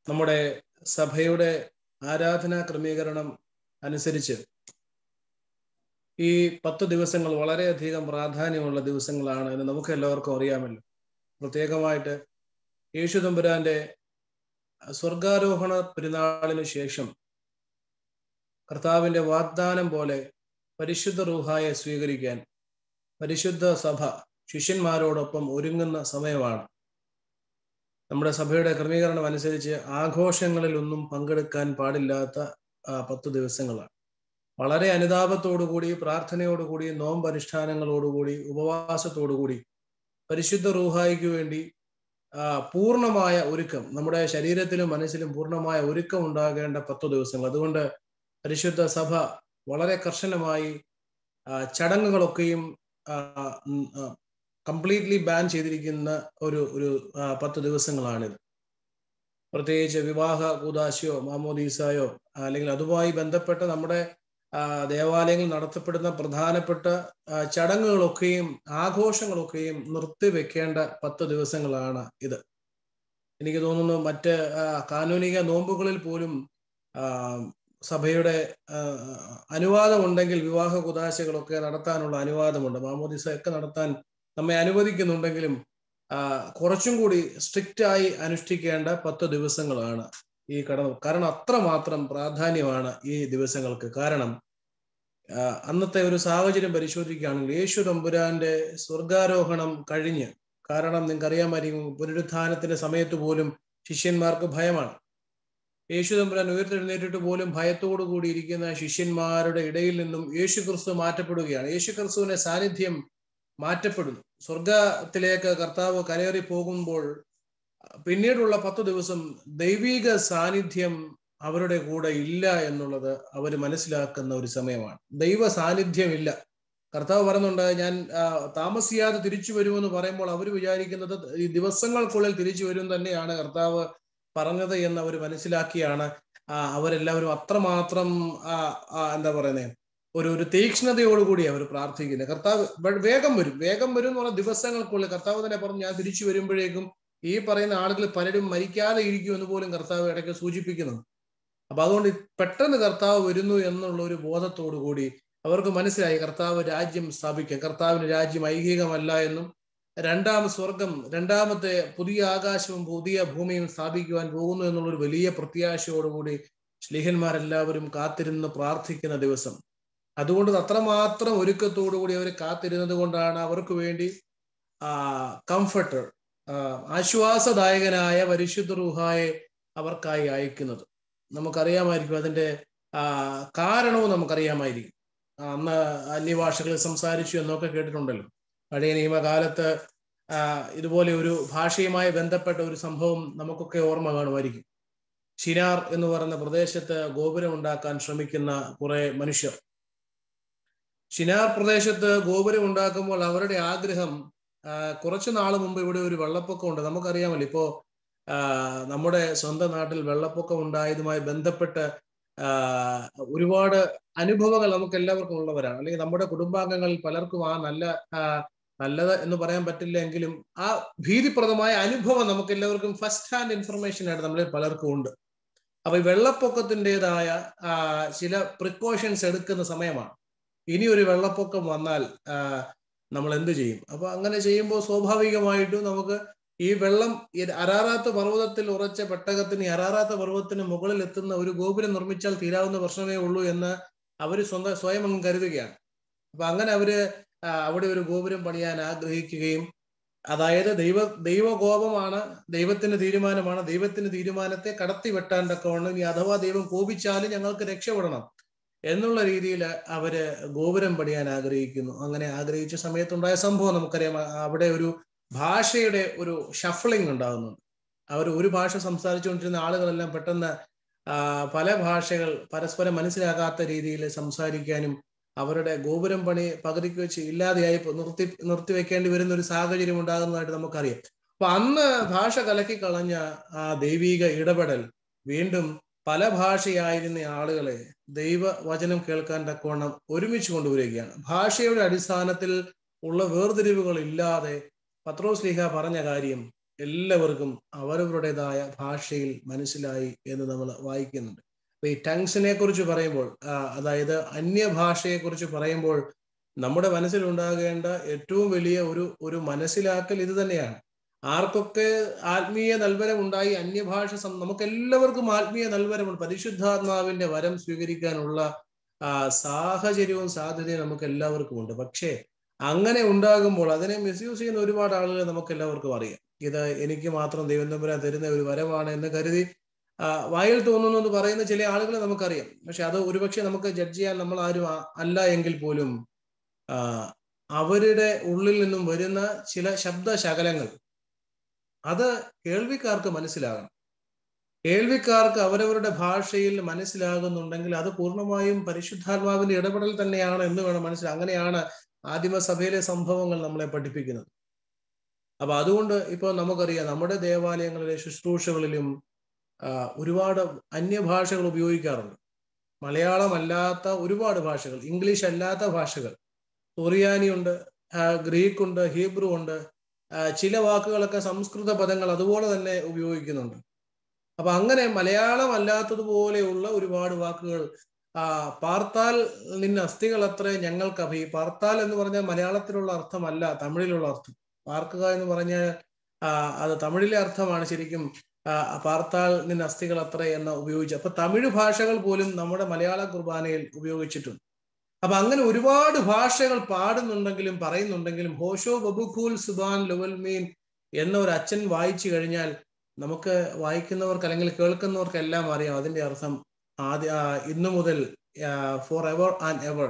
നമ്മുടെ സഭയുടെ ആരാധനാ ക്രമീകരണം അനുസരിച്ച് ഈ പത്ത് ദിവസങ്ങൾ വളരെയധികം പ്രാധാന്യമുള്ള ദിവസങ്ങളാണ് എന്ന് നമുക്ക് എല്ലാവർക്കും അറിയാമല്ലോ പ്രത്യേകമായിട്ട് യേശു തമ്പുരാന്റെ സ്വർഗാരോഹണ പെരുന്നാളിന് ശേഷം കർത്താവിന്റെ വാഗ്ദാനം പോലെ പരിശുദ്ധ റൂഹായെ സ്വീകരിക്കാൻ പരിശുദ്ധ സഭ ശിഷ്യന്മാരോടൊപ്പം ഒരുങ്ങുന്ന സമയമാണ് നമ്മുടെ സഭയുടെ ക്രമീകരണം അനുസരിച്ച് ആഘോഷങ്ങളിൽ ഒന്നും പങ്കെടുക്കാൻ പാടില്ലാത്ത പത്ത് ദിവസങ്ങളാണ് വളരെ അനുതാപത്തോടുകൂടി പ്രാർത്ഥനയോടുകൂടി നോമ്പ് അനുഷ്ഠാനങ്ങളോടുകൂടി ഉപവാസത്തോടുകൂടി പരിശുദ്ധ റൂഹായിക്ക് വേണ്ടി പൂർണ്ണമായ ഒരുക്കം നമ്മുടെ ശരീരത്തിലും മനസ്സിലും പൂർണ്ണമായ ഒരുക്കം ഉണ്ടാകേണ്ട പത്തു ദിവസങ്ങൾ അതുകൊണ്ട് പരിശുദ്ധ സഭ വളരെ കർശനമായി ചടങ്ങുകളൊക്കെയും കംപ്ലീറ്റ്ലി ബാൻ ചെയ്തിരിക്കുന്ന ഒരു ഒരു പത്ത് ദിവസങ്ങളാണിത് പ്രത്യേകിച്ച് വിവാഹ കൂതാശയോ മാമോദീസായോ അല്ലെങ്കിൽ അതുമായി ബന്ധപ്പെട്ട നമ്മുടെ ദേവാലയങ്ങളിൽ നടത്തപ്പെടുന്ന പ്രധാനപ്പെട്ട ചടങ്ങുകളൊക്കെയും ആഘോഷങ്ങളൊക്കെയും നിർത്തിവെക്കേണ്ട പത്ത് ദിവസങ്ങളാണ് ഇത് എനിക്ക് തോന്നുന്നു മറ്റ് കാനൂനിക നോമ്പുകളിൽ പോലും സഭയുടെ അനുവാദം ഉണ്ടെങ്കിൽ വിവാഹ കുതാശകളൊക്കെ നടത്താനുള്ള അനുവാദമുണ്ട് മാമോദിസ ഒക്കെ നടത്താൻ നമ്മെ അനുവദിക്കുന്നുണ്ടെങ്കിലും കുറച്ചും കൂടി സ്ട്രിക്റ്റ് ആയി അനുഷ്ഠിക്കേണ്ട പത്ത് ദിവസങ്ങളാണ് ഈ കടന്നു കാരണം അത്രമാത്രം പ്രാധാന്യമാണ് ഈ ദിവസങ്ങൾക്ക് കാരണം അന്നത്തെ ഒരു സാഹചര്യം പരിശോധിക്കുകയാണെങ്കിൽ യേശു തമ്പുരാന്റെ സ്വർഗാരോഹണം കഴിഞ്ഞ് കാരണം നിങ്ങൾക്ക് അറിയാമായിരിക്കും പുനരുത്ഥാനത്തിന്റെ സമയത്ത് പോലും ശിഷ്യന്മാർക്ക് ഭയമാണ് യേശു തമ്പുരാൻ ഉയർത്തെഴുന്നേറ്റിട്ട് പോലും ഭയത്തോടു കൂടി ഇരിക്കുന്ന ശിഷ്യന്മാരുടെ ഇടയിൽ നിന്നും യേശു ക്രിസ്തു മാറ്റപ്പെടുകയാണ് യേശു ക്രിസ്തുവിന്റെ സാന്നിധ്യം മാറ്റപ്പെടുന്നു സ്വർഗത്തിലേക്ക് കർത്താവ് കരയേറി പോകുമ്പോൾ പിന്നീടുള്ള പത്തു ദിവസം ദൈവിക സാന്നിധ്യം അവരുടെ കൂടെ ഇല്ല എന്നുള്ളത് അവർ മനസ്സിലാക്കുന്ന ഒരു സമയമാണ് ദൈവ സാന്നിധ്യം ഇല്ല കർത്താവ് പറയുന്നുണ്ട് ഞാൻ താമസിയാതെ തിരിച്ചു വരുമെന്ന് പറയുമ്പോൾ അവർ വിചാരിക്കുന്നത് ഈ ദിവസങ്ങൾക്കുള്ളിൽ തിരിച്ചു വരും തന്നെയാണ് കർത്താവ് പറഞ്ഞത് എന്ന് അവർ മനസ്സിലാക്കിയാണ് അവരെല്ലാവരും അത്രമാത്രം എന്താ പറയുന്നത് ഒരു ഒരു തീക്ഷ്ണതയോടുകൂടി അവർ പ്രാർത്ഥിക്കുന്നത് കർത്താവ് വേഗം വരും വേഗം വരും എന്ന് പറഞ്ഞ ദിവസങ്ങൾക്കുള്ളിൽ കർത്താവ് തന്നെ പറഞ്ഞു ഞാൻ തിരിച്ചു വരുമ്പോഴേക്കും ഈ പറയുന്ന ആളുകൾ പലരും മരിക്കാതെ ഇരിക്കുമെന്ന് പോലും കർത്താവ് ഇടയ്ക്ക് സൂചിപ്പിക്കുന്നു അപ്പൊ അതുകൊണ്ട് പെട്ടെന്ന് കർത്താവ് വരുന്നു എന്നുള്ള ഒരു ബോധത്തോടു കൂടി അവർക്ക് മനസ്സിലായി കർത്താവ് രാജ്യം സ്ഥാപിക്കാം കർത്താവിന് രാജ്യം ഐഹികമല്ല എന്നും രണ്ടാം സ്വർഗം രണ്ടാമത്തെ പുതിയ ആകാശവും പുതിയ ഭൂമിയും സ്ഥാപിക്കുവാൻ പോകുന്നു എന്നുള്ളൊരു വലിയ പ്രത്യാശയോടുകൂടി സ്ലിഹന്മാരെല്ലാവരും കാത്തിരുന്ന് പ്രാർത്ഥിക്കുന്ന ദിവസം അതുകൊണ്ട് അത്രമാത്രം ഒരുക്കത്തോടുകൂടി അവർ കാത്തിരുന്നത് കൊണ്ടാണ് അവർക്ക് വേണ്ടി ആ കംഫർട്ടർ ആശ്വാസദായകനായ പരിശുദ്ധ റൂഹായെ അവർക്കായി അയക്കുന്നത് നമുക്കറിയാമായിരിക്കും അതിന്റെ കാരണവും നമുക്കറിയാമായിരിക്കും അന്ന് അന്യഭാഷകളിൽ സംസാരിച്ചു എന്നൊക്കെ കേട്ടിട്ടുണ്ടല്ലോ പഴയ നിയമകാലത്ത് ഇതുപോലെ ഒരു ഭാഷയുമായി ബന്ധപ്പെട്ട ഒരു സംഭവം നമുക്കൊക്കെ ഓർമ്മ കാണുമായിരിക്കും ഷിനാർ എന്ന് പറയുന്ന പ്രദേശത്ത് ഗോപുരം ഉണ്ടാക്കാൻ ശ്രമിക്കുന്ന കുറെ മനുഷ്യർ ഷിനാർ പ്രദേശത്ത് ഗോപുരം ഉണ്ടാക്കുമ്പോൾ അവരുടെ ആഗ്രഹം കുറച്ചു നാൾ മുമ്പ് ഇവിടെ ഒരു വെള്ളപ്പൊക്കം ഉണ്ട് നമുക്കറിയാമല്ലോ ഇപ്പോ നമ്മുടെ സ്വന്തം നാട്ടിൽ വെള്ളപ്പൊക്കം ഉണ്ടായതുമായി ബന്ധപ്പെട്ട് ഒരുപാട് അനുഭവങ്ങൾ നമുക്ക് എല്ലാവർക്കും ഉള്ളവരാണ് അല്ലെങ്കിൽ നമ്മുടെ കുടുംബാംഗങ്ങളിൽ പലർക്കും ആ നല്ല നല്ലത് എന്ന് പറയാൻ പറ്റില്ല എങ്കിലും ആ ഭീതിപ്രദമായ അനുഭവം നമുക്ക് എല്ലാവർക്കും ഫസ്റ്റ് ഹാൻഡ് ഇൻഫർമേഷൻ ആയിട്ട് നമ്മളിൽ പലർക്കും ഉണ്ട് അപ്പൊ ഈ വെള്ളപ്പൊക്കത്തിൻ്റെതായ ചില പ്രിക്കോഷൻസ് എടുക്കുന്ന സമയമാണ് ഇനി ഒരു വെള്ളപ്പൊക്കം വന്നാൽ നമ്മൾ എന്ത് ചെയ്യും അപ്പൊ അങ്ങനെ ചെയ്യുമ്പോൾ സ്വാഭാവികമായിട്ടും നമുക്ക് ഈ വെള്ളം ഈ അരാറാത്ത പർവ്വതത്തിൽ ഉറച്ച പെട്ടകത്തിന് അരാറാത്ത പർവ്വതത്തിന് മുകളിൽ എത്തുന്ന ഒരു ഗോപുരം നിർമ്മിച്ചാൽ തീരാവുന്ന പ്രശ്നമേ ഉള്ളൂ എന്ന് അവർ സ്വന്തം സ്വയം അങ്ങ് കരുതുകയാണ് അപ്പൊ അങ്ങനെ അവര് അവിടെ ഒരു ഗോപുരം പണിയാൻ ആഗ്രഹിക്കുകയും അതായത് ദൈവ ദൈവകോപമാണ് ദൈവത്തിന്റെ തീരുമാനമാണ് ദൈവത്തിന്റെ തീരുമാനത്തെ കടത്തി വെട്ടാൻ തക്കവണ്ണം ഇനി അഥവാ ദൈവം കോപിച്ചാലും ഞങ്ങൾക്ക് രക്ഷപ്പെടണം എന്നുള്ള രീതിയിൽ അവര് ഗോപുരം പണിയാൻ ആഗ്രഹിക്കുന്നു അങ്ങനെ ആഗ്രഹിച്ച സമയത്തുണ്ടായ സംഭവം നമുക്കറിയാം അവിടെ ഒരു ഭാഷയുടെ ഒരു ഷഫ്ലിംഗ് ഉണ്ടാകുന്നുണ്ട് അവർ ഒരു ഭാഷ സംസാരിച്ചുകൊണ്ടിരുന്ന ആളുകളെല്ലാം പെട്ടെന്ന് പല ഭാഷകൾ പരസ്പരം മനസ്സിലാകാത്ത രീതിയിൽ സംസാരിക്കാനും അവരുടെ ഗോപുരം പണി പകുതിക്ക് വെച്ച് ഇല്ലാതെയായി നിർത്തി നിർത്തിവെക്കേണ്ടി വരുന്ന ഒരു സാഹചര്യം ഉണ്ടാകുന്നതായിട്ട് നമുക്കറിയാം അപ്പൊ അന്ന് ഭാഷ കലക്കി കളഞ്ഞ ആ ദൈവീക ഇടപെടൽ വീണ്ടും പല ഭാഷയായിരുന്ന ആളുകളെ ദൈവവചനം കേൾക്കാൻ തക്കവണ്ണം ഒരുമിച്ച് കൊണ്ടുവരികയാണ് ഭാഷയുടെ അടിസ്ഥാനത്തിൽ ഉള്ള വേർതിരിവുകൾ ഇല്ലാതെ പത്രോസ് ലീഹ പറഞ്ഞ കാര്യം എല്ലാവർക്കും അവരവരുടേതായ ഭാഷയിൽ മനസ്സിലായി എന്ന് നമ്മൾ വായിക്കുന്നുണ്ട് അപ്പൊ ഈ ടങ്സിനെ കുറിച്ച് പറയുമ്പോൾ അതായത് അന്യഭാഷയെ കുറിച്ച് പറയുമ്പോൾ നമ്മുടെ മനസ്സിൽ ഉണ്ടാകേണ്ട ഏറ്റവും വലിയ ഒരു ഒരു മനസ്സിലാക്കൽ ഇത് തന്നെയാണ് ആർക്കൊക്കെ ആത്മീയ നൽവരം ഉണ്ടായി അന്യഭാഷ നമുക്ക് എല്ലാവർക്കും ആത്മീയ നൽവരമുണ്ട് പരിശുദ്ധാത്മാവിന്റെ വരം സ്വീകരിക്കാനുള്ള സാഹചര്യവും സാധ്യതയും നമുക്ക് എല്ലാവർക്കും ഉണ്ട് പക്ഷേ അങ്ങനെ ഉണ്ടാകുമ്പോൾ അതിനെ മിസ്യൂസ് ചെയ്യുന്ന ഒരുപാട് ആളുകൾ നമുക്ക് എല്ലാവർക്കും അറിയാം ഇത് എനിക്ക് മാത്രം ദൈവം തമ്പുരാൻ തരുന്ന ഒരു വരമാണ് എന്ന് കരുതി വായിൽ തോന്നുന്നു എന്ന് പറയുന്ന ചില ആളുകളെ നമുക്കറിയാം പക്ഷെ അത് ഒരുപക്ഷെ നമുക്ക് ജഡ്ജ് ചെയ്യാൻ നമ്മൾ ആരും അല്ല എങ്കിൽ പോലും അവരുടെ ഉള്ളിൽ നിന്നും വരുന്ന ചില ശബ്ദ ശകലങ്ങൾ അത് കേൾവിക്കാർക്ക് മനസ്സിലാകണം കേൾവിക്കാർക്ക് അവരവരുടെ ഭാഷയിൽ മനസ്സിലാകുന്നുണ്ടെങ്കിൽ അത് പൂർണ്ണമായും പരിശുദ്ധാത്മാവിന്റെ ഇടപെടൽ തന്നെയാണ് എന്ന് വേണം മനസ്സിലാക്കുക അങ്ങനെയാണ് ആദിമസഭയിലെ സംഭവങ്ങൾ നമ്മളെ പഠിപ്പിക്കുന്നത് അപ്പൊ അതുകൊണ്ട് ഇപ്പോൾ നമുക്കറിയാം നമ്മുടെ ദേവാലയങ്ങളിലെ ശുശ്രൂഷകളിലും ഒരുപാട് അന്യഭാഷകൾ ഉപയോഗിക്കാറുണ്ട് മലയാളമല്ലാത്ത ഒരുപാട് ഭാഷകൾ ഇംഗ്ലീഷ് അല്ലാത്ത ഭാഷകൾ കൊറിയാനി ഉണ്ട് ഗ്രീക്ക് ഉണ്ട് ഹീബ്രു ഉണ്ട് ചില വാക്കുകളൊക്കെ സംസ്കൃത പദങ്ങൾ അതുപോലെ തന്നെ ഉപയോഗിക്കുന്നുണ്ട് അപ്പൊ അങ്ങനെ മലയാളം അല്ലാത്തതുപോലെയുള്ള ഒരുപാട് വാക്കുകൾ ആ പാർത്താൽ നിന്ന അസ്ഥികൾ അത്ര ഞങ്ങൾക്ക് അഭി പാർത്താൽ എന്ന് പറഞ്ഞാൽ മലയാളത്തിലുള്ള അർത്ഥമല്ല തമിഴിലുള്ള അർത്ഥം പാർക്കുക എന്ന് പറഞ്ഞാൽ അത് തമിഴിലെ അർത്ഥമാണ് ശരിക്കും പാർത്താൽ നിന്ന അസ്ഥികൾ അത്ര എന്ന ഉപയോഗിച്ചു അപ്പൊ തമിഴ് ഭാഷകൾ പോലും നമ്മുടെ മലയാള കുർബാനയിൽ ഉപയോഗിച്ചിട്ടുണ്ട് അപ്പൊ അങ്ങനെ ഒരുപാട് ഭാഷകൾ പാടുന്നുണ്ടെങ്കിലും പറയുന്നുണ്ടെങ്കിലും ഹോഷോ ബബുഖൂൽ സുബാൻ ലുവൽ മീൻ എന്ന ഒരു അച്ഛൻ വായിച്ചു കഴിഞ്ഞാൽ നമുക്ക് വായിക്കുന്നവർക്ക് അല്ലെങ്കിൽ കേൾക്കുന്നവർക്ക് എല്ലാം അറിയാം അതിന്റെ അർത്ഥം ആദ്യ ഇന്നു മുതൽ ഫോർ എവർ ആൻഡ് എവർ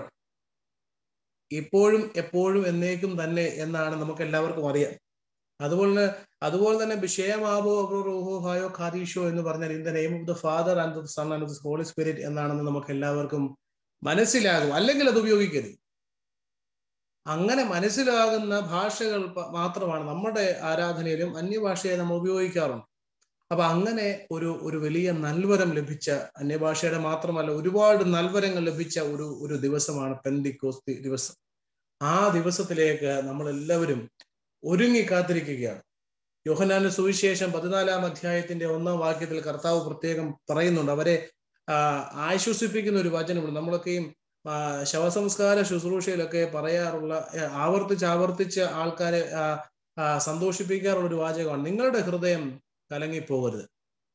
ഇപ്പോഴും എപ്പോഴും എന്നേക്കും തന്നെ എന്നാണ് നമുക്ക് എല്ലാവർക്കും അറിയാം അതുപോലെ അതുപോലെ തന്നെ വിഷയമാവോ റൂഹോ ഹായോ ഖാദീഷോ എന്ന് പറഞ്ഞാൽ in the name of the Father and the Son and the Holy Spirit എന്നാണെന്ന് നമുക്ക് എല്ലാവർക്കും മനസ്സിലാകും അല്ലെങ്കിൽ അത് ഉപയോഗിക്കരുത് അങ്ങനെ മനസ്സിലാകുന്ന ഭാഷകൾ മാത്രമാണ് നമ്മുടെ ആരാധനയിലും അന്യഭാഷയെ നമ്മൾ ഉപയോഗിക്കാറുണ്ട് അപ്പൊ അങ്ങനെ ഒരു ഒരു വലിയ നൽവരം ലഭിച്ച അന്യഭാഷയുടെ മാത്രമല്ല ഒരുപാട് നൽവരങ്ങൾ ലഭിച്ച ഒരു ഒരു ദിവസമാണ് പെന്തിക്കോസ്തി ദിവസം ആ ദിവസത്തിലേക്ക് നമ്മൾ എല്ലാവരും ഒരുങ്ങി കാത്തിരിക്കുകയാണ് യോഹനാന്റെ സുവിശേഷം പതിനാലാം അധ്യായത്തിന്റെ ഒന്നാം വാക്യത്തിൽ കർത്താവ് പ്രത്യേകം പറയുന്നുണ്ട് അവരെ ആശ്വസിപ്പിക്കുന്ന ഒരു വചനമുണ്ട് നമ്മളൊക്കെയും ശവസംസ്കാര ശുശ്രൂഷയിലൊക്കെ പറയാറുള്ള ആവർത്തിച്ച് ആവർത്തിച്ച് ആൾക്കാരെ സന്തോഷിപ്പിക്കാറുള്ള ഒരു വാചകമാണ് നിങ്ങളുടെ ഹൃദയം കലങ്ങിപ്പോകരുത്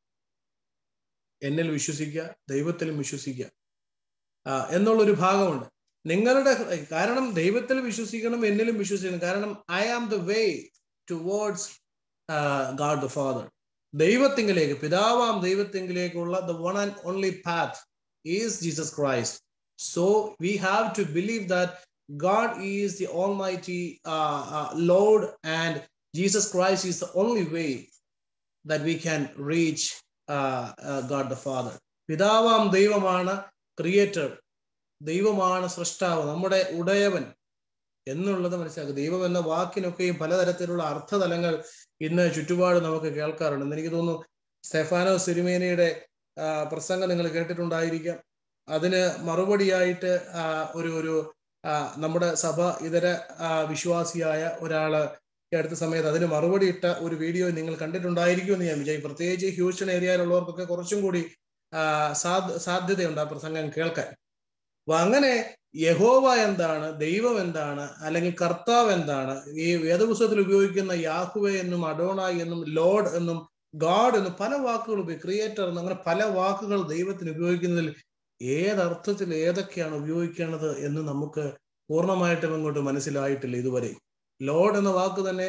എന്നിൽ വിശ്വസിക്കുക ദൈവത്തിലും വിശ്വസിക്കുക എന്നുള്ളൊരു ഭാഗമുണ്ട് നിങ്ങളുടെ കാരണം ദൈവത്തിൽ വിശ്വസിക്കണം എന്നിലും വിശ്വസിക്കണം കാരണം I am the way towards God the Father ദൈവത്തിങ്കിലേക്ക് പിതാവാം ദൈവത്തിങ്കിലേക്കുള്ള the one and only path is Jesus Christ so we have to believe that God is the Almighty uh, uh, Lord, and Jesus Christ is the only way that we can reach uh, uh, God the Father. പിതാവാം ദൈവമാണ് creator ദൈവമാണ് സൃഷ്ടാവ് നമ്മുടെ ഉടയവൻ എന്നുള്ളത് മനസ്സിലാക്കുക ദൈവം എന്ന വാക്കിനൊക്കെയും പലതരത്തിലുള്ള അർത്ഥതലങ്ങൾ ഇന്ന് ചുറ്റുപാട് നമുക്ക് കേൾക്കാറുണ്ട് എന്ന് എനിക്ക് തോന്നുന്നു സ്റ്റെഫാനോ സിരിമേനയുടെ പ്രസംഗം നിങ്ങൾ കേട്ടിട്ടുണ്ടായിരിക്കാം അതിന് മറുപടിയായിട്ട് ഒരു ഒരു നമ്മുടെ സഭ ഇതര വിശ്വാസിയായ ഒരാള് ഈ അടുത്ത സമയത്ത് അതിന് മറുപടി ഇട്ട ഒരു വീഡിയോ നിങ്ങൾ കണ്ടിട്ടുണ്ടായിരിക്കും എന്ന് ഞാൻ വിചാരിക്കും പ്രത്യേകിച്ച് ഹ്യൂസ്റ്റൺ ഏരിയയിലുള്ളവർക്കൊക്കെ കുറച്ചും കൂടി സാധ്യതയുണ്ട് ആ പ്രസംഗം കേൾക്കാൻ അപ്പൊ അങ്ങനെ യഹോവ എന്താണ് ദൈവം എന്താണ് അല്ലെങ്കിൽ കർത്താവ് എന്താണ് ഈ വേദപുസ്തകത്തിൽ ഉപയോഗിക്കുന്ന യാഹുവ എന്നും അഡോണായി എന്നും ലോഡ് എന്നും ഗാഡ് എന്നും പല വാക്കുകൾ ഉപയോഗിക്കും ക്രിയേറ്റർ എന്നും അങ്ങനെ പല വാക്കുകൾ ദൈവത്തിന് ഉപയോഗിക്കുന്നതിൽ ഏതർത്ഥത്തിൽ ഏതൊക്കെയാണ് ഉപയോഗിക്കേണ്ടത് എന്ന് നമുക്ക് പൂർണ്ണമായിട്ടും ഇങ്ങോട്ട് മനസ്സിലായിട്ടില്ല ഇതുവരെ ലോഡ് എന്ന വാക്ക് തന്നെ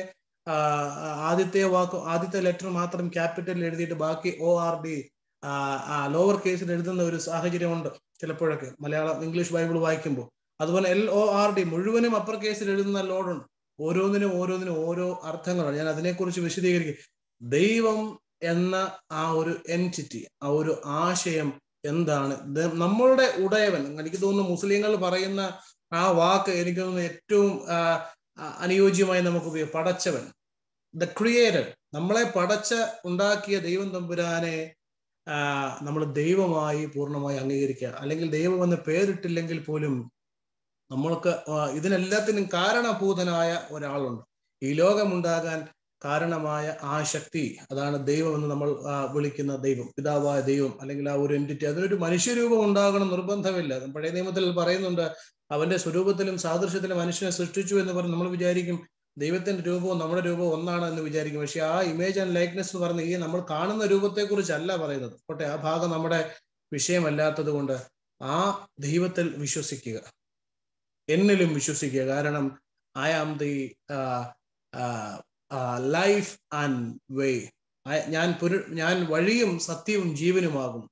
ആദ്യത്തെ വാക്ക് ആദ്യത്തെ ലെറ്റർ മാത്രം ക്യാപിറ്റലിൽ എഴുതിയിട്ട് ബാക്കി ഒ ആർ ഡി ലോവർ കേസിൽ എഴുതുന്ന ഒരു സാഹചര്യമുണ്ട് ചിലപ്പോഴൊക്കെ മലയാളം ഇംഗ്ലീഷ് ബൈബിൾ വായിക്കുമ്പോൾ അതുപോലെ എൽ ഒ ആർ ഡി മുഴുവനും അപ്പർ കേസിൽ എഴുതുന്ന ലോഡുണ്ട് ഓരോന്നിനും ഓരോന്നിനും ഓരോ അർത്ഥങ്ങളാണ് ഞാൻ അതിനെക്കുറിച്ച് വിശദീകരിക്കും ദൈവം എന്ന ആ ഒരു എൻറ്റിറ്റി ആ ഒരു ആശയം എന്താണ് നമ്മളുടെ ഉടയവൻ എനിക്ക് തോന്നുന്നു മുസ്ലിങ്ങൾ പറയുന്ന ആ വാക്ക് എനിക്ക് തോന്നുന്നു ഏറ്റവും അനുയോജ്യമായി നമുക്ക് ഉപയോഗിക്കും പടച്ചവൻ ദ ക്രിയേറ്റർ നമ്മളെ പടച്ച ഉണ്ടാക്കിയ ദൈവം തമ്പുരാനെ നമ്മൾ ദൈവമായി പൂർണ്ണമായി അംഗീകരിക്കുക അല്ലെങ്കിൽ ദൈവം എന്ന് പേരിട്ടില്ലെങ്കിൽ പോലും നമ്മൾക്ക് ഇതിനെല്ലാത്തിനും കാരണഭൂതനായ ഒരാളുണ്ട് ഈ ലോകമുണ്ടാകാൻ കാരണമായ ആ ശക്തി അതാണ് ദൈവം എന്ന് നമ്മൾ ആ, വിളിക്കുന്ന ദൈവം പിതാവായ ദൈവം അല്ലെങ്കിൽ ആ ഒരു എൻറ്റിറ്റി അതിനൊരു മനുഷ്യരൂപം ഉണ്ടാകണം നിർബന്ധമില്ല പഴയ നിയമത്തിൽ പറയുന്നുണ്ട് അവന്റെ സ്വരൂപത്തിലും സാദൃശ്യത്തിലും മനുഷ്യനെ സൃഷ്ടിച്ചു എന്ന് പറഞ്ഞ് നമ്മൾ വിചാരിക്കും ദൈവത്തിന്റെ രൂപവും നമ്മുടെ രൂപവും ഒന്നാണ് എന്ന് വിചാരിക്കും പക്ഷെ ആ ഇമേജ് ആൻഡ് ലൈക്നെസ് എന്ന് പറഞ്ഞ ഈ നമ്മൾ കാണുന്ന രൂപത്തെ കുറിച്ചല്ല പറയുന്നത് പോട്ടെ ആ ഭാഗം നമ്മുടെ വിഷയമല്ലാത്തത് കൊണ്ട് ആ ദൈവത്തിൽ വിശ്വസിക്കുക എന്നിലും വിശ്വസിക്കുക കാരണം I am the life and way ഞാൻ പുരു ഞാൻ വഴിയും സത്യവും ജീവനുമാകും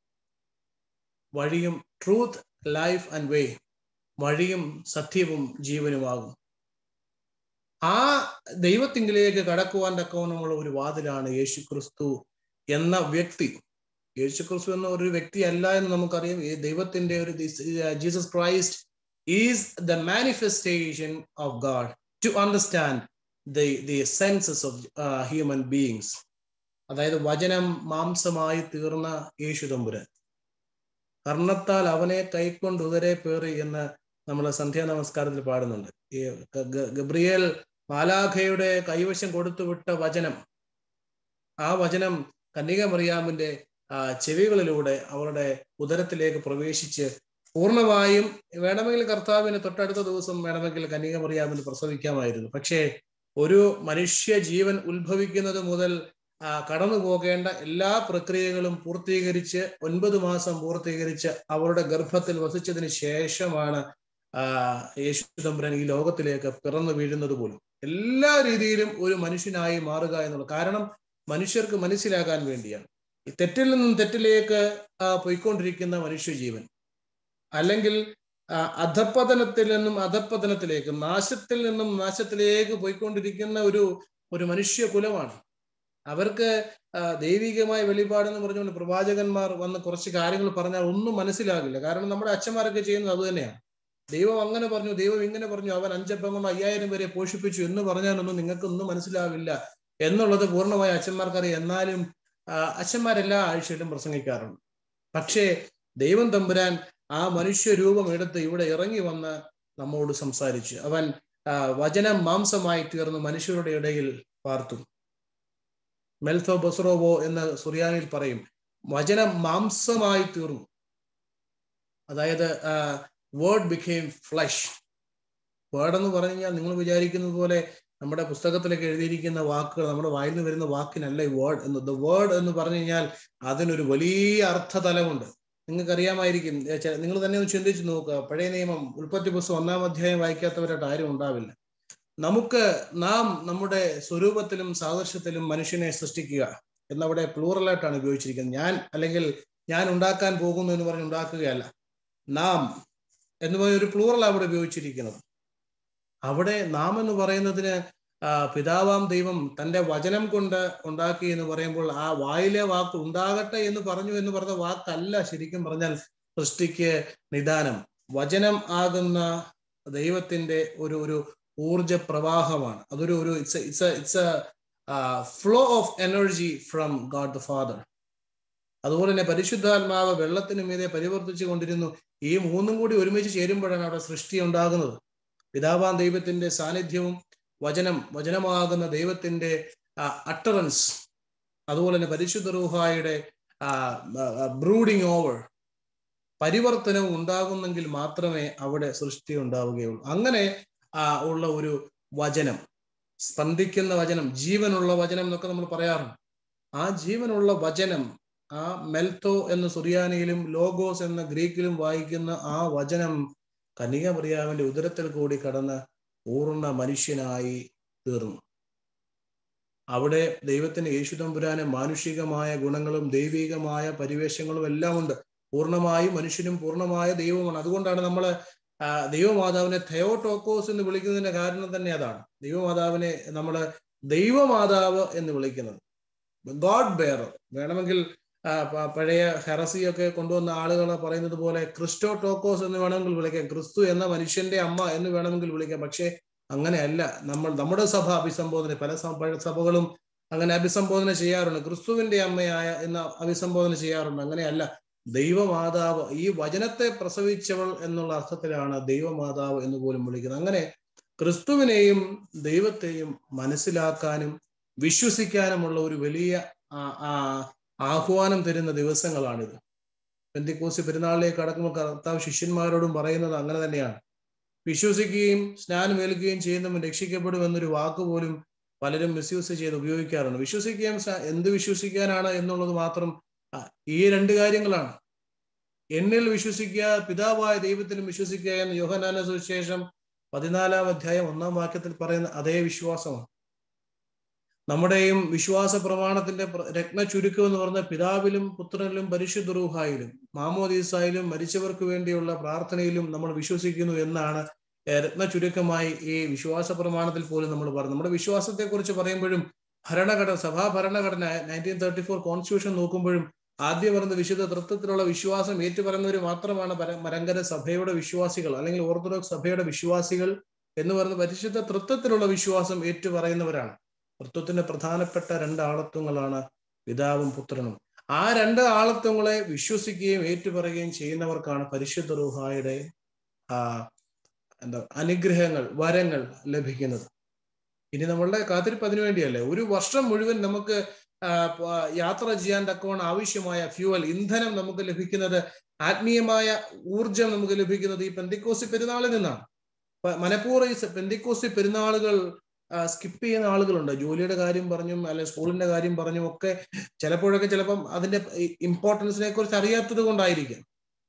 വഴിയും ട്രൂത്ത് ലൈഫ് ആൻഡ് വേ വഴിയും സത്യവും ജീവനുമാകും ആ ദൈവത്തിങ്കിലേക്ക് കടക്കുവാൻ തക്കവണ്ണമുള്ള ഒരു വാതിലാണ് യേശു ക്രിസ്തു എന്ന വ്യക്തി യേശു ക്രിസ്തു എന്ന ഒരു വ്യക്തി അല്ല എന്ന് നമുക്കറിയാം ഈ ദൈവത്തിന്റെ ഒരു Jesus Christ is the manifestation of God to understand the the senses of human beings അതായത് വചനം മാംസമായി തീർന്ന യേശു തമ്പുരൻ കർണത്താൽ അവനെ കൈക്കൊണ്ട് ഉദരെ പേറി എന്ന് നമ്മൾ സന്ധ്യാ നമസ്കാരത്തിൽ പാടുന്നുണ്ട് ഈ ഗബ്രിയേൽ മാലാഖയുടെ കൈവശം കൊടുത്തുവിട്ട വചനം ആ വചനം കന്യക മറിയാമിന്റെ ചെവികളിലൂടെ അവരുടെ ഉദരത്തിലേക്ക് പ്രവേശിച്ച് പൂർണ്ണമായും വേണമെങ്കിൽ കർത്താവിന് തൊട്ടടുത്ത ദിവസം വേണമെങ്കിൽ കന്യക മറിയാമിന് പ്രസവിക്കാമായിരുന്നു പക്ഷേ ഒരു മനുഷ്യ ജീവൻ ഉത്ഭവിക്കുന്നത് മുതൽ കടന്നു പോകേണ്ട എല്ലാ പ്രക്രിയകളും പൂർത്തീകരിച്ച് ഒൻപത് മാസം പൂർത്തീകരിച്ച് അവരുടെ ഗർഭത്തിൽ വസിച്ചതിന് ശേഷമാണ് യേശു തമ്പുരാൻ ഈ ലോകത്തിലേക്ക് പിറന്നു വീഴുന്നത് പോലും എല്ലാ രീതിയിലും ഒരു മനുഷ്യനായി മാറുക എന്നുള്ളത് കാരണം മനുഷ്യർക്ക് മനസ്സിലാകാൻ വേണ്ടിയാണ് ഈ തെറ്റിൽ നിന്നും തെറ്റിലേക്ക് പോയിക്കൊണ്ടിരിക്കുന്ന മനുഷ്യജീവൻ അല്ലെങ്കിൽ അധപ്പതനത്തിൽ നിന്നും അധപ്പതനത്തിലേക്ക് നാശത്തിൽ നിന്നും നാശത്തിലേക്ക് പോയിക്കൊണ്ടിരിക്കുന്ന ഒരു ഒരു മനുഷ്യ കുലമാണ് അവർക്ക് ദൈവികമായ വെളിപാടെന്ന് പറഞ്ഞുകൊണ്ട് പ്രവാചകന്മാർ വന്ന് കുറച്ച് കാര്യങ്ങൾ പറഞ്ഞാൽ ഒന്നും മനസ്സിലാകില്ല കാരണം നമ്മുടെ അച്ഛന്മാരൊക്കെ ചെയ്യുന്നത് അത് തന്നെയാണ് ദൈവം അങ്ങനെ പറഞ്ഞു ദൈവം ഇങ്ങനെ പറഞ്ഞു അവൻ അഞ്ചപ്പം കൊണ്ട് അയ്യായിരം പേരെ പോഷിപ്പിച്ചു എന്ന് പറഞ്ഞാലൊന്നും നിങ്ങൾക്കൊന്നും മനസ്സിലാവില്ല എന്നുള്ളത് പൂർണ്ണമായ അച്ഛന്മാർക്കറിയാം എന്നാലും അച്ഛന്മാരെല്ലാ ആഴ്ചയിലും പ്രസംഗിക്കാറുണ്ട് പക്ഷേ ദൈവം തമ്പുരാൻ ആ മനുഷ്യ രൂപം എടുത്ത് ഇവിടെ ഇറങ്ങി വന്ന് നമ്മോട് സംസാരിച്ചു അവൻ വചനം മാംസമായി തീർന്ന് മനുഷ്യരുടെ ഇടയിൽ പാർത്തു മെൽത്തോ ബൊസറോവോ എന്ന് സുറിയാനിൽ പറയും വചനം മാംസമായി തീർന്നു അതായത് വേർഡ് ബിക്കെയിം ഫ്ലഷ് വേർഡ് എന്ന് പറഞ്ഞു കഴിഞ്ഞാൽ നിങ്ങൾ വിചാരിക്കുന്നത് പോലെ നമ്മുടെ പുസ്തകത്തിലൊക്കെ എഴുതിയിരിക്കുന്ന വാക്കുകൾ നമ്മുടെ വായിൽ നിന്ന് വരുന്ന വാക്കിനല്ല ഈ വേർഡ് എന്ന് ദ വേർഡ് എന്ന് പറഞ്ഞു കഴിഞ്ഞാൽ അതിനൊരു വലിയ അർത്ഥതലമുണ്ട് നിങ്ങൾക്ക് അറിയാമായിരിക്കും നിങ്ങൾ തന്നെ ഒന്ന് ചിന്തിച്ചു നോക്കുക പഴയ നിയമം ഉൽപ്പത്തി പുസ്തകം ഒന്നാം അധ്യായം വായിക്കാത്തവരായിട്ട് ആരും ഉണ്ടാവില്ല നമുക്ക് നാം നമ്മുടെ സ്വരൂപത്തിലും സാദൃശ്യത്തിലും മനുഷ്യനെ സൃഷ്ടിക്കുക എന്നവിടെ പ്ലൂറലായിട്ടാണ് ഉപയോഗിച്ചിരിക്കുന്നത് ഞാൻ അല്ലെങ്കിൽ ഞാൻ ഉണ്ടാക്കാൻ പോകുന്നു എന്ന് പറഞ്ഞ് ഉണ്ടാക്കുകയല്ല നാം എന്ന് പറഞ്ഞ ഒരു പ്ലൂറൽ അവിടെ ഉപയോഗിച്ചിരിക്കുന്നത് അവിടെ നാം എന്ന് പറയുന്നതിന് പിതാവാം ദൈവം തന്റെ വചനം കൊണ്ട് ഉണ്ടാക്കി എന്ന് പറയുമ്പോൾ ആ വായിലെ വാക്ക് ഉണ്ടാകട്ടെ എന്ന് പറഞ്ഞു എന്ന് പറഞ്ഞ വാക്കല്ല ശരിക്കും പറഞ്ഞാൽ സൃഷ്ടിക്ക് നിദാനം വചനം ആകുന്ന ദൈവത്തിന്റെ ഒരു ഒരു ഊർജ പ്രവാഹമാണ് അതൊരു ഒരു it's it's it's flow of energy from God the Father അതുപോലെ തന്നെ പരിശുദ്ധാത്മാവ് വെള്ളത്തിന് മീതെ പരിവർത്തിച്ചു കൊണ്ടിരുന്നു ഈ മൂന്നും കൂടി ഒരുമിച്ച് ചേരുമ്പോഴാണ് അവിടെ സൃഷ്ടി ഉണ്ടാകുന്നത് പിതാവാൻ ദൈവത്തിന്റെ സാന്നിധ്യവും വചനം വചനമാകുന്ന ദൈവത്തിന്റെ അട്ടറൻസ് അതുപോലെ തന്നെ പരിശുദ്ധ റൂഹായുടെ ബ്രൂഡിങ് ഓവർ പരിവർത്തനവും ഉണ്ടാകുന്നെങ്കിൽ മാത്രമേ അവിടെ സൃഷ്ടി ഉണ്ടാവുകയുള്ളൂ അങ്ങനെ ഉള്ള ഒരു വചനം സ്പന്ദിക്കുന്ന വചനം ജീവനുള്ള വചനം എന്നൊക്കെ നമ്മൾ പറയാറുണ്ട് ആ ജീവനുള്ള വചനം ആ മെൽത്തോ എന്ന സുറിയാനിയിലും ലോഗോസ് എന്ന ഗ്രീക്കിലും വായിക്കുന്ന ആ വചനം കനിക മറിയാവിന്റെ ഉദരത്തിൽ കൂടി കടന്ന് പൂർണ്ണ മനുഷ്യനായി തീർന്നു അവിടെ ദൈവത്തിന് യേശുതമ്പുരാന് മാനുഷികമായ ഗുണങ്ങളും ദൈവികമായ പരിവേഷങ്ങളും എല്ലാം ഉണ്ട് പൂർണ്ണമായും മനുഷ്യനും പൂർണ്ണമായ ദൈവമാണ് അതുകൊണ്ടാണ് നമ്മൾ ദൈവമാതാവിനെ തെയോടോക്കോസ് എന്ന് വിളിക്കുന്നതിന്റെ കാരണം തന്നെ അതാണ് ദൈവമാതാവിനെ നമ്മൾ ദൈവമാതാവ് എന്ന് വിളിക്കുന്നത് ഗോഡ് ബെയർ വേണമെങ്കിൽ പഴയ ഹെറസിയൊക്കെ കൊണ്ടുവന്ന ആളുകൾ പറയുന്നത് പോലെ ക്രിസ്റ്റോ ടോക്കോസ് എന്ന് വേണമെങ്കിൽ വിളിക്കാം ക്രിസ്തു എന്ന മനുഷ്യന്റെ അമ്മ എന്ന് വേണമെങ്കിൽ വിളിക്കാം പക്ഷേ അങ്ങനെയല്ല നമ്മൾ നമ്മുടെ സഭ അഭിസംബോധന പല സഭകളും അങ്ങനെ അഭിസംബോധന ചെയ്യാറുണ്ട് ക്രിസ്തുവിന്റെ അമ്മയായ എന്ന് അഭിസംബോധന ചെയ്യാറുണ്ട് അങ്ങനെയല്ല ദൈവമാതാവ് ഈ വചനത്തെ പ്രസവിച്ചവൾ എന്നുള്ള അർത്ഥത്തിലാണ് ദൈവമാതാവ് എന്ന് പോലും വിളിക്കുന്നത് അങ്ങനെ ക്രിസ്തുവിനെയും ദൈവത്തെയും മനസ്സിലാക്കാനും വിശ്വസിക്കാനുമുള്ള ഒരു വലിയ ആ- ആ- ആഹ്വാനം തരുന്ന ദിവസങ്ങളാണിത് പെന്തിക്കോസി പെരുന്നാളിലേക്ക് കടക്കുമ്പോൾ കർത്താവ് ശിഷ്യന്മാരോടും പറയുന്നത് അങ്ങനെ തന്നെയാണ് വിശ്വസിക്കുകയും സ്നാനമേൽക്കുകയും ചെയ്യുന്നവൻ രക്ഷിക്കപ്പെടും എന്നൊരു വാക്ക് പോലും പലരും മിസ്യൂസ് ചെയ്ത് ഉപയോഗിക്കാറുണ്ട് വിശ്വസിക്കാൻ സ- എന്ത് വിശ്വസിക്കാനാണ് എന്നുള്ളത് മാത്രം ആ, ഈ രണ്ട് കാര്യങ്ങളാണ് എന്നിൽ വിശ്വസിക്കുക പിതാവായ ദൈവത്തിലും വിശ്വസിക്കുക എന്ന് യോഹനാന സുവിശേഷം പതിനാലാം അധ്യായം ഒന്നാം വാക്യത്തിൽ പറയുന്ന അതേ വിശ്വാസമാണ് നമ്മുടെയും വിശ്വാസ പ്രമാണത്തിന്റെ പ്ര- രത്ന ചുരുക്കം എന്ന് പറഞ്ഞ പിതാവിലും പുത്രനിലും പരിശുദ്ധ റൂഹായിലും മാമോദീസായിലും മരിച്ചവർക്ക് വേണ്ടിയുള്ള പ്രാർത്ഥനയിലും നമ്മൾ വിശ്വസിക്കുന്നു എന്നാണ് ഏഹ്, രത്ന ചുരുക്കമായി ഈ വിശ്വാസ പ്രമാണത്തിൽ പോലും നമ്മൾ പറഞ്ഞു നമ്മുടെ വിശ്വാസത്തെ കുറിച്ച് പറയുമ്പോഴും ഭരണഘടന സഭാ ഭരണഘടന നയൻറ്റീൻ തേർട്ടി ഫോർ കോൺസ്റ്റിറ്റ്യൂഷൻ നോക്കുമ്പോഴും ആദ്യം പറഞ്ഞ വിശുദ്ധ തൃത്വത്തിലുള്ള വിശ്വാസം ഏറ്റുപറയുന്നവർ മാത്രമാണ് പര- മലങ്കര സഭയുടെ വിശ്വാസികൾ അല്ലെങ്കിൽ ഓർത്തഡോക്സ് സഭയുടെ വിശ്വാസികൾ എന്ന് പറയുന്ന പരിശുദ്ധ തൃത്വത്തിലുള്ള വിശ്വാസം ഏറ്റുപറയുന്നവരാണ് തൃത്വത്തിന്റെ പ്രധാനപ്പെട്ട രണ്ട് ആളത്വങ്ങളാണ് പിതാവും പുത്രനും ആ രണ്ട് ആളത്വങ്ങളെ വിശ്വസിക്കുകയും ഏറ്റുപറയുകയും ചെയ്യുന്നവർക്കാണ് പരിശുദ്ധ റൂഹായുടെ ആ എന്താ അനുഗ്രഹങ്ങൾ വരങ്ങൾ ലഭിക്കുന്നത് ഇനി നമ്മളുടെ കാത്തിരിപ്പ് അതിനു വേണ്ടിയല്ലേ ഒരു വർഷം മുഴുവൻ നമുക്ക് ആ, പ- യാത്ര ചെയ്യാൻ തക്കവണ്ണം ആവശ്യമായ ഫ്യൂവൽ ഇന്ധനം നമുക്ക് ലഭിക്കുന്നത് ആത്മീയമായ ഊർജം നമുക്ക് ലഭിക്കുന്നത് ഈ പെന്തിക്കോസി പെരുന്നാളിൽ നിന്നാണ് പ- മനഃപൂർവ്വം ഈ സ- പെന്തിക്കോസി പെരുന്നാളുകൾ സ്കിപ്പ് ചെയ്യുന്ന ആളുകളുണ്ട് ജോലിയുടെ കാര്യം പറഞ്ഞും അല്ലെ സ്കൂളിന്റെ കാര്യം പറഞ്ഞും ഒക്കെ ചിലപ്പോഴൊക്കെ ചിലപ്പം അതിന്റെ ഇമ്പോർട്ടൻസിനെ കുറിച്ച് അറിയാത്തത് കൊണ്ടായിരിക്കും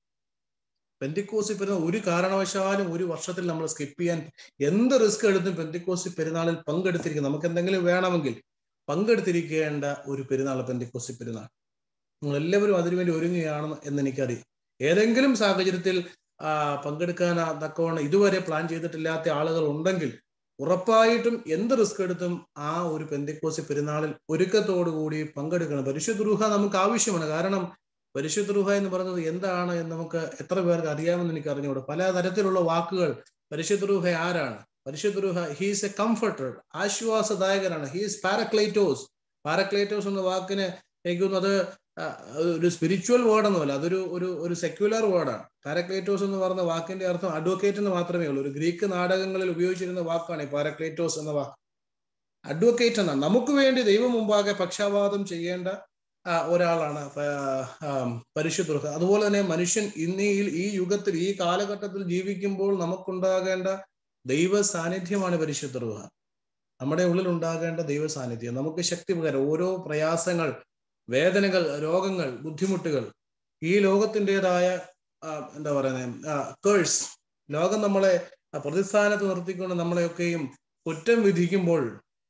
പെന്തിക്കോസി പെരുന്നാൾ ഒരു കാരണവശാലും ഒരു വർഷത്തിൽ നമ്മൾ സ്കിപ്പ് ചെയ്യാൻ എന്ത് റിസ്ക് എടുത്തും പെന്തിക്കോസി പെരുന്നാളിൽ പങ്കെടുത്തിരിക്കും നമുക്ക് എന്തെങ്കിലും വേണമെങ്കിൽ പങ്കെടുത്തിരിക്കേണ്ട ഒരു പെരുന്നാൾ പെന്തിക്കോസി പെരുന്നാൾ നിങ്ങൾ എല്ലാവരും അതിനുവേണ്ടി ഒരുങ്ങുകയാണെന്ന് എന്ന് എനിക്കറിയാം ഏതെങ്കിലും സാഹചര്യത്തിൽ ആ, പങ്കെടുക്കാൻ ആ തക്കവണ്ണം ഇതുവരെ പ്ലാൻ ചെയ്തിട്ടില്ലാത്ത ആളുകൾ ഉണ്ടെങ്കിൽ ഉറപ്പായിട്ടും എന്ത് റിസ്ക് എടുത്തും ആ ഒരു പെന്തിക്കോസി പെരുന്നാളിൽ ഒരുക്കത്തോടു കൂടി പങ്കെടുക്കണം പരിശുദ്ധ റുഹ നമുക്ക് ആവശ്യമാണ് കാരണം പരിശുദ്ധ റുഹ എന്ന് പറയുന്നത് എന്താണ് എന്ന് നമുക്ക് എത്ര പേർക്ക് അറിയാമെന്ന് എനിക്ക് അറിഞ്ഞുകൂടെ പല തരത്തിലുള്ള വാക്കുകൾ പരിശുദ്ധ റുഹ ആരാണ് പരിശുദ്ധ റുഹ ഹീസ് എ കംഫർട്ടർ ആശ്വാസദായകനാണ് ഹീസ് പാരക്ലൈറ്റോസ് പാരക്ലൈറ്റോസ് എന്ന വാക്കിന് എനിക്ക് തോന്നുന്നു അത് ആ, ഒരു സ്പിരിച്വൽ വേർഡൊന്നുമല്ല അതൊരു ഒരു ഒരു സെക്യുലർ വേർഡാണ് പാരക്ലേറ്റോസ് എന്ന് പറഞ്ഞ വാക്കിന്റെ അർത്ഥം അഡ്വക്കേറ്റ് എന്ന് മാത്രമേ ഉള്ളൂ ഒരു ഗ്രീക്ക് നാടകങ്ങളിൽ ഉപയോഗിച്ചിരുന്ന വാക്കാണ് ഈ പാരക്ലേറ്റോസ് എന്ന വാക്ക് അഡ്വക്കേറ്റ് എന്നാണ് നമുക്ക് വേണ്ടി ദൈവം മുമ്പാകെ പക്ഷാപാതം ചെയ്യേണ്ട ആ, ഒരാളാണ് പ- ആ, പരിശുദ്ധ റുഹ. അതുപോലെ തന്നെ മനുഷ്യൻ ഇന്ന് ഈ ഈ യുഗത്തിൽ ഈ കാലഘട്ടത്തിൽ ജീവിക്കുമ്പോൾ നമുക്കുണ്ടാകേണ്ട ദൈവ സാന്നിധ്യമാണ് പരിശുദ്ധ റുഹ നമ്മുടെ ഉള്ളിൽ ഉണ്ടാകേണ്ട ദൈവ സാന്നിധ്യം നമുക്ക് ശക്തി പകരം ഓരോ പ്രയാസങ്ങൾ വേദനകൾ രോഗങ്ങൾ ബുദ്ധിമുട്ടുകൾ ഈ ലോകത്തിൻ്റെതായ എന്താ പറയുന്നത് കേഴ്സ് ലോകം നമ്മളെ ആ പ്രതിസ്ഥാനത്ത് നിർത്തിക്കൊണ്ട് നമ്മളെയൊക്കെയും കുറ്റം വിധിക്കുമ്പോൾ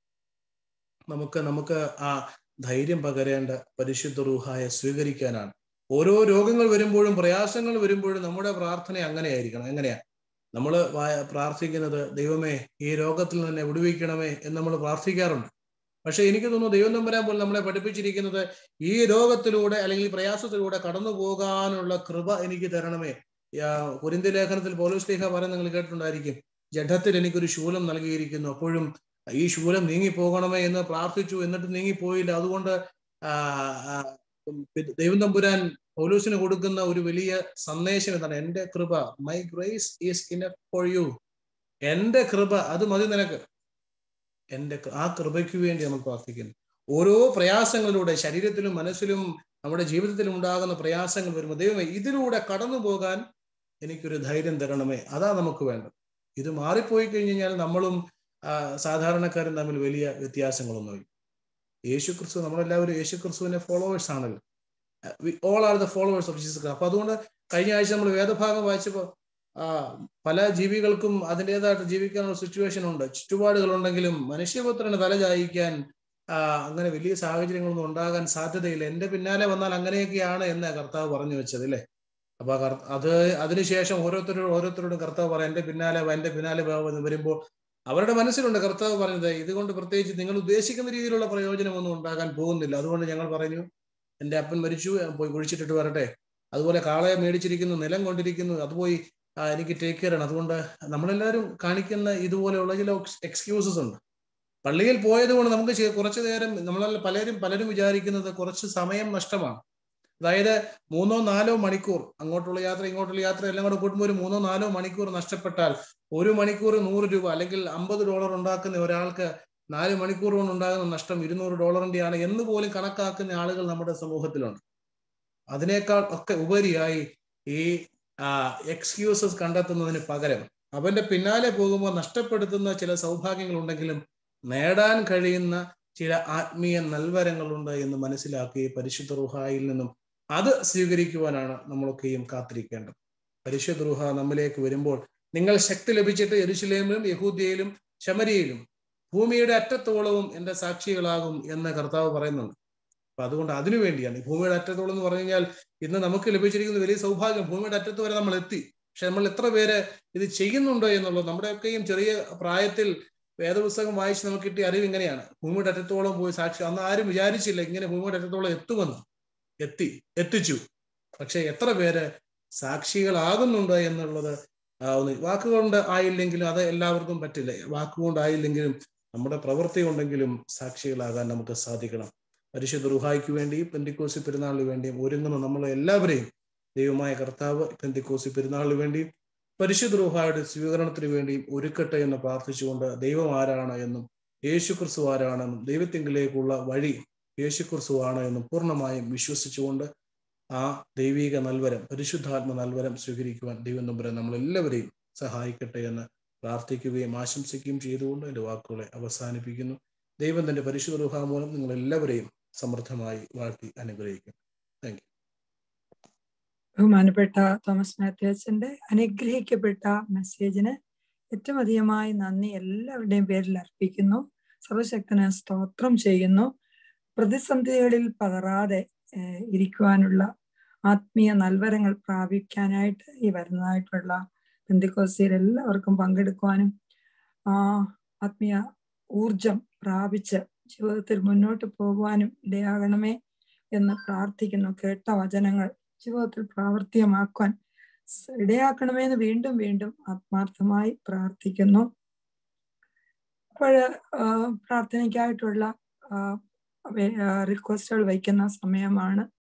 നമുക്ക് നമുക്ക് ആ ധൈര്യം പകരേണ്ട പരിശുദ്ധ റൂഹായെ സ്വീകരിക്കാനാണ് ഓരോ രോഗങ്ങൾ വരുമ്പോഴും പ്രയാസങ്ങൾ വരുമ്പോഴും നമ്മുടെ പ്രാർത്ഥന അങ്ങനെയായിരിക്കണം എങ്ങനെയാ നമ്മൾ പ്രാർത്ഥിക്കുന്നത് ദൈവമേ ഈ രോഗത്തിൽ നിന്ന് വിടുവിക്കണമേ എന്ന് നമ്മൾ പ്രാർത്ഥിക്കാറുണ്ട് പക്ഷെ എനിക്ക് തോന്നുന്നു ദൈവം നമ്പരാൻ പോലും നമ്മളെ പഠിപ്പിച്ചിരിക്കുന്നത് ഈ രോഗത്തിലൂടെ അല്ലെങ്കിൽ ഈ പ്രയാസത്തിലൂടെ കടന്നു പോകാനുള്ള കൃപ എനിക്ക് തരണമേ കുരിന്തി ലേഖനത്തിൽ പോലീസ് ലേഖ പറയുന്നത് നിങ്ങൾ കേട്ടിട്ടുണ്ടായിരിക്കും ജഡത്തിൽ എനിക്കൊരു ശൂലം നൽകിയിരിക്കുന്നു അപ്പോഴും ഈ ശൂലം നീങ്ങി പോകണമേ എന്ന് പ്രാർത്ഥിച്ചു എന്നിട്ട് നീങ്ങിപ്പോയില്ല അതുകൊണ്ട് ആ, ആ, ദൈവം തമ്പുരാൻ പൗലൂസിന് കൊടുക്കുന്ന ഒരു വലിയ സന്ദേശം എന്താണ് എന്റെ കൃപ my grace is in for you എന്റെ കൃപ അത് മതി നിനക്ക് എന്റെ കൃ- ആ കൃപയ്ക്ക് വേണ്ടി നമ്മൾ പ്രാർത്ഥിക്കുന്നു ഓരോ പ്രയാസങ്ങളിലൂടെ ശരീരത്തിലും മനസ്സിലും നമ്മുടെ ജീവിതത്തിലും ഉണ്ടാകുന്ന പ്രയാസങ്ങൾ വരുമ്പോൾ ദൈവമേ ഇതിലൂടെ കടന്നു പോകാൻ എനിക്കൊരു ധൈര്യം തരണമേ അതാ നമുക്ക് വേണ്ടത് ഇത് മാറിപ്പോയി കഴിഞ്ഞ് കഴിഞ്ഞാൽ നമ്മളും ആ, സാധാരണക്കാരും തമ്മിൽ വലിയ വ്യത്യാസങ്ങളൊന്നുമില്ല യേശു ക്രിസ്തു നമ്മളെല്ലാവരും യേശു ക്രിസ്തുവിന്റെ ഫോളോവേഴ്സ് ആണല്ലോ we all are the followers of Jesus ക്രിസ്തു അപ്പൊ അതുകൊണ്ട് കഴിഞ്ഞ ആഴ്ച നമ്മൾ വേദഭാഗം വായിച്ചപ്പോൾ ആ പല ജീവികൾക്കും അതിൻ്റെതായിട്ട് ജീവിക്കാനുള്ള സിറ്റുവേഷൻ ഉണ്ട് ചുറ്റുപാടുകൾ ഉണ്ടെങ്കിലും മനുഷ്യപുത്രന് തല ചായിക്കാൻ ആ, അങ്ങനെ വലിയ സാഹചര്യങ്ങളൊന്നും ഉണ്ടാകാൻ സാധ്യതയില്ല എന്റെ പിന്നാലെ വന്നാൽ അങ്ങനെയൊക്കെയാണ് എന്ന് കർത്താവ് പറഞ്ഞു വെച്ചത് അല്ലേ അപ്പൊ ആ കർ- അത് അതിനുശേഷം ഓരോരുത്തരോടും ഓരോരുത്തരോടും കർത്താവ് പറയാം എന്റെ പിന്നാലെ വാ, എന്റെ പിന്നാലെ വാ എന്ന് വരുമ്പോൾ അവരുടെ മനസ്സിലുണ്ട് കർത്താവ് പറഞ്ഞത് ഇതുകൊണ്ട് പ്രത്യേകിച്ച് നിങ്ങൾ ഉദ്ദേശിക്കുന്ന രീതിയിലുള്ള പ്രയോജനമൊന്നും ഉണ്ടാകാൻ പോകുന്നില്ല അതുകൊണ്ട് ഞങ്ങൾ പറഞ്ഞു എന്റെ അപ്പൻ മരിച്ചു ഞാൻ പോയി കുഴിച്ചിട്ടിട്ട് വരട്ടെ അതുപോലെ കാളയെ മേടിച്ചിരിക്കുന്നു നിലം കൊണ്ടിരിക്കുന്നു അത് പോയി ആ, എനിക്ക് ടേക്ക് കെയർ ആണ് അതുകൊണ്ട് നമ്മളെല്ലാവരും കാണിക്കുന്ന ഇതുപോലെയുള്ള ചില എക്സ്ക്യൂസസ് ഉണ്ട് പള്ളിയിൽ പോയത് കൊണ്ട് നമുക്ക് ചെ- കുറച്ചു നേരം നമ്മളെ പലരും പലരും വിചാരിക്കുന്നത് കുറച്ച് സമയം നഷ്ടമാണ് അതായത് മൂന്നോ നാലോ മണിക്കൂർ അങ്ങോട്ടുള്ള യാത്ര ഇങ്ങോട്ടുള്ള യാത്ര എല്ലാം കൂടെ കൂട്ടുമ്പോൾ ഒരു മൂന്നോ നാലോ മണിക്കൂർ നഷ്ടപ്പെട്ടാൽ ഒരു മണിക്കൂർ നൂറ് രൂപ അല്ലെങ്കിൽ അമ്പത് ഡോളർ ഉണ്ടാക്കുന്ന ഒരാൾക്ക് നാല് മണിക്കൂർ കൊണ്ട് ഉണ്ടാകുന്ന നഷ്ടം ഇരുന്നൂറ് ഡോളറിന്റെയാണ് എന്ന് പോലും കണക്കാക്കുന്ന ആളുകൾ നമ്മുടെ സമൂഹത്തിലുണ്ട് അതിനേക്കാൾ ഒക്കെ ഉപരിയായി ഈ എക്സ്ക്യൂസസ് കണ്ടെത്തുന്നതിന് പകരം അവന്റെ പിന്നാലെ പോകുമ്പോൾ നഷ്ടപ്പെടുത്തുന്ന ചില സൗഭാഗ്യങ്ങൾ ഉണ്ടെങ്കിലും നേടാൻ കഴിയുന്ന ചില ആത്മീയ നൽവരങ്ങളുണ്ട് എന്ന് മനസ്സിലാക്കി പരിശുദ്ധ റുഹായിൽ നിന്നും അത് സ്വീകരിക്കുവാനാണ് നമ്മളൊക്കെയും കാത്തിരിക്കേണ്ടത് പരിശുദ്ധ റുഹ നമ്മിലേക്ക് വരുമ്പോൾ നിങ്ങൾ ശക്തി ലഭിച്ചിട്ട് എരുശലേമിലും യഹൂദിയയിലും ശമരിയിലും ഭൂമിയുടെ അറ്റത്തോളവും എൻ്റെ സാക്ഷികളാകും എന്ന് കർത്താവ് പറയുന്നുണ്ട് അപ്പൊ അതുകൊണ്ട് അതിനു വേണ്ടിയാണ് ഈ ഭൂമിയുടെ അറ്റത്തോളം എന്ന് പറഞ്ഞു കഴിഞ്ഞാൽ ഇന്ന് നമുക്ക് ലഭിച്ചിരിക്കുന്ന വലിയ സൗഭാഗ്യം ഭൂമിയുടെ അറ്റത്ത് വരെ നമ്മൾ എത്തി പക്ഷെ നമ്മൾ എത്ര പേര് ഇത് ചെയ്യുന്നുണ്ടോ എന്നുള്ളത് നമ്മുടെയൊക്കെയും ചെറിയ പ്രായത്തിൽ വേദപുസ്തകം വായിച്ച് നമുക്ക് കിട്ടിയ അറിവ് ഇങ്ങനെയാണ് ഭൂമിയുടെ അറ്റത്തോളം പോയി സാക്ഷി അന്ന് ആരും വിചാരിച്ചില്ല ഇങ്ങനെ ഭൂമിയുടെ അറ്റത്തോളം എത്തുമെന്ന് എത്തി എത്തിച്ചു പക്ഷെ എത്ര പേര് സാക്ഷികളാകുന്നുണ്ട് എന്നുള്ളത് ഒന്ന് വാക്കുകൊണ്ട് ആയില്ലെങ്കിലും അത് എല്ലാവർക്കും പറ്റില്ല വാക്കുകൊണ്ട് ആയില്ലെങ്കിലും നമ്മുടെ പ്രവൃത്തി കൊണ്ടെങ്കിലും സാക്ഷികളാകാൻ നമുക്ക് സാധിക്കണം പരിശുദ്ധ റുഹായ്ക്ക് വേണ്ടിയും പെന്തിക്കോസി പെരുന്നാളിന് വേണ്ടിയും ഒരുങ്ങുന്ന നമ്മൾ എല്ലാവരെയും ദൈവമായ കർത്താവ് പെന്തിക്കോസി പെരുന്നാളിന് വേണ്ടിയും പരിശുദ്ധ റുഹായുടെ സ്വീകരണത്തിന് വേണ്ടിയും ഒരുക്കട്ടെ എന്ന് പ്രാർത്ഥിച്ചുകൊണ്ട് ദൈവം ആരാണ് എന്നും യേശു ക്രിസ്തു ആരാണെന്നും ദൈവത്തിങ്കിലേക്കുള്ള വഴി യേശു ക്രിസ്തു ആണ് എന്നും പൂർണ്ണമായും വിശ്വസിച്ചുകൊണ്ട് ആ ദൈവിക നൽവരം പരിശുദ്ധാത്മ നൽവരം സ്വീകരിക്കുവാൻ ദൈവം നമ്പരം നമ്മളെല്ലാവരെയും സഹായിക്കട്ടെ എന്ന് പ്രാർത്ഥിക്കുകയും ആശംസിക്കുകയും ചെയ്തുകൊണ്ട് എൻ്റെ വാക്കുകളെ അവസാനിപ്പിക്കുന്നു ദൈവം തന്റെ പരിശുദ്ധ റുഹാ മൂലം നിങ്ങൾ എല്ലാവരെയും സമൃദ്ധമായി വാഴ്ത്തി അനുഗ്രഹിക്കും താങ്ക് ബഹുമാനപ്പെട്ട തോമസ് മാത്യു അച്ഛന്റെ അനുഗ്രഹിക്കപ്പെട്ട മെസ്സേജിന് ഏറ്റവും അധികമായി നന്ദി എല്ലാവരുടെയും പേരിൽ അർപ്പിക്കുന്നു സർവശക്തന് സ്തോത്രം ചെയ്യുന്നു പ്രതിസന്ധികളിൽ പതറാതെ ഇരിക്കുവാനുള്ള ആത്മീയ നൽവരങ്ങൾ പ്രാപിക്കാനായിട്ട് ഈ വരുന്നതായിട്ടുള്ള ബന്ധുക്കോസിയിൽ എല്ലാവർക്കും പങ്കെടുക്കുവാനും ആ ആത്മീയ ഊർജം പ്രാപിച്ച് ജീവിതത്തിൽ മുന്നോട്ട് പോകുവാനും ഇടയാകണമേ എന്ന് പ്രാർത്ഥിക്കുന്നു കേട്ട വചനങ്ങൾ ജീവിതത്തിൽ പ്രാവർത്തികമാക്കുവാൻ ഇടയാക്കണമേ എന്ന് വീണ്ടും വീണ്ടും ആത്മാർത്ഥമായി പ്രാർത്ഥിക്കുന്നു അപ്പോൾ പ്രാർത്ഥനയ്ക്കായിട്ടുള്ള റിക്വസ്റ്റുകൾ വയ്ക്കുന്ന സമയമാണ്